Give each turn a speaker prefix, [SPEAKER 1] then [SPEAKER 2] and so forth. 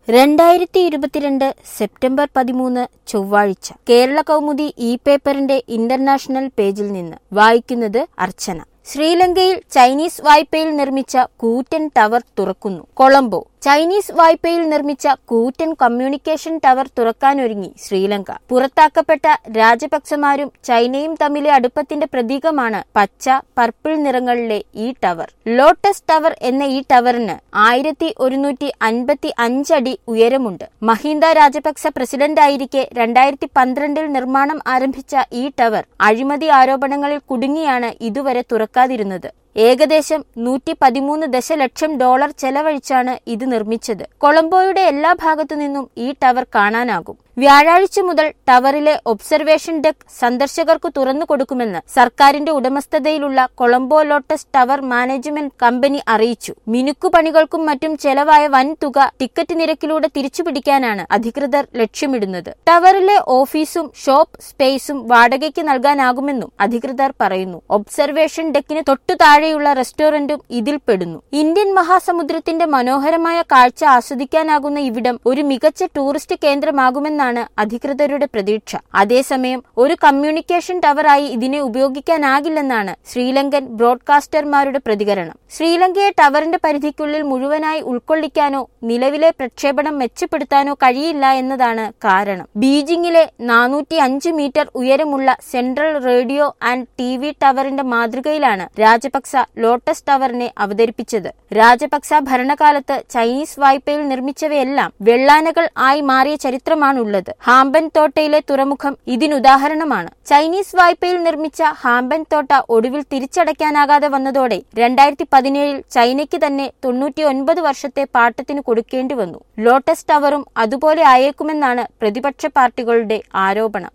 [SPEAKER 1] രണ്ടായിരത്തി ഇരുപത്തിരണ്ട് സെപ്റ്റംബർ പതിമൂന്ന് ചൊവ്വാഴ്ച കേരള കൗമുദി ഇ പേപ്പറിന്റെ ഇന്റർനാഷണൽ പേജിൽ നിന്ന് വായിക്കുന്നത് അർച്ചന ശ്രീലങ്കയിൽ ചൈനീസ് വായ്പയിൽ നിർമ്മിച്ച കൂറ്റൻ ടവർ തുറക്കുന്നു കൊളംബോ ചൈനീസ് വായ്പയിൽ നിർമ്മിച്ച കൂറ്റൻ കമ്മ്യൂണിക്കേഷൻ ടവർ തുറക്കാനൊരുങ്ങി ശ്രീലങ്ക പുറത്താക്കപ്പെട്ട രാജപക്സമാരും ചൈനയും തമ്മിലെ അടുപ്പത്തിന്റെ പ്രതീകമാണ് പച്ച പർപ്പിൾ നിറങ്ങളിലെ ഈ ടവർ ലോട്ടസ് ടവർ എന്ന ഈ ടവറിന് ആയിരത്തി ഒരുന്നൂറ്റി അൻപത്തി അഞ്ചടി ഉയരമുണ്ട് മഹിന്ദ രാജപക്സ പ്രസിഡന്റായിരിക്കെ രണ്ടായിരത്തി പന്ത്രണ്ടിൽ നിർമ്മാണം ആരംഭിച്ച ഈ ടവർ അഴിമതി ആരോപണങ്ങളിൽ കുടുങ്ങിയാണ് ഇതുവരെ തുറക്കാതിരുന്നത് ഏകദേശം നൂറ്റി പതിമൂന്ന് ദശലക്ഷം ഡോളർ ചെലവഴിച്ചാണ് ഇത് നിർമ്മിച്ചത് കൊളംബോയുടെ എല്ലാ ഭാഗത്തു നിന്നും ഈ ടവർ കാണാനാകും വ്യാഴാഴ്ച മുതൽ ടവറിലെ ഒബ്സർവേഷൻ ഡെക്ക് സന്ദർശകർക്ക് തുറന്നു കൊടുക്കുമെന്ന് സർക്കാരിന്റെ ഉടമസ്ഥതയിലുള്ള Colombo lotus tower management company അറിയിച്ചു മിനുക്കുപണികൾക്കും മറ്റും ചെലവായ വൻ തുക ടിക്കറ്റ് നിരക്കിലൂടെ തിരിച്ചുപിടിക്കാനാണ് അധികൃതർ ലക്ഷ്യമിടുന്നത് ടവറിലെ ഓഫീസും ഷോപ്പ് സ്പേസും വാടകയ്ക്ക് നൽകാനാകുമെന്നും അധികൃതർ പറയുന്നു ഒബ്സർവേഷൻ ഡെക്കിന് തൊട്ടു താഴെയുള്ള റെസ്റ്റോറന്റും ഇതിൽ പെടുന്നു ഇന്ത്യൻ മഹാസമുദ്രത്തിന്റെ മനോഹരമായ കാഴ്ച ആസ്വദിക്കാനാകുന്ന ഇവിടം ഒരു മികച്ച ടൂറിസ്റ്റ് കേന്ദ്രമാകുമെന്നാണ് അധികൃതരുടെ പ്രതീക്ഷ അതേസമയം ഒരു കമ്മ്യൂണിക്കേഷൻ ടവറായി ഇതിനെ ഉപയോഗിക്കാനാകില്ലെന്നാണ് ശ്രീലങ്കൻ ബ്രോഡ്കാസ്റ്റർമാരുടെ പ്രതികരണം ശ്രീലങ്കയെ ടവറിന്റെ പരിധിക്കുള്ളിൽ മുഴുവനായി ഉൾക്കൊള്ളിക്കാനോ നിലവിലെ പ്രക്ഷേപണം മെച്ചപ്പെടുത്താനോ കഴിയില്ല എന്നതാണ് കാരണം ബീജിംഗിലെ നാനൂറ്റി അഞ്ച് മീറ്റർ ഉയരമുള്ള central radio and T V ടവറിന്റെ മാതൃകയിലാണ് രാജപക്സ ലോട്ടസ് ടവറിനെ അവതരിപ്പിച്ചത് രാജപക്സ ഭരണകാലത്ത് ചൈനീസ് വായ്പയിൽ നിർമ്മിച്ചവയെല്ലാം വെള്ളാനകൾ ആയി മാറിയ ചരിത്രമാണുള്ളത് ഹാമ്പൻ തോട്ടയിലെ തുറമുഖം ഇതിനുദാഹരണമാണ് ചൈനീസ് വായ്പയിൽ നിർമ്മിച്ച ഹാമ്പൻ തോട്ട ഒടുവിൽ തിരിച്ചടയ്ക്കാനാകാതെ വന്നതോടെ രണ്ടായിരത്തി പതിനേഴിൽ ചൈനയ്ക്ക് തന്നെ തൊണ്ണൂറ്റി ഒൻപത് വർഷത്തെ പാട്ടത്തിന് കൊടുക്കേണ്ടി വന്നു ലോട്ടസ് ടവറും അതുപോലെ ആയേക്കുമെന്നാണ് പ്രതിപക്ഷ പാർട്ടികളുടെ ആരോപണം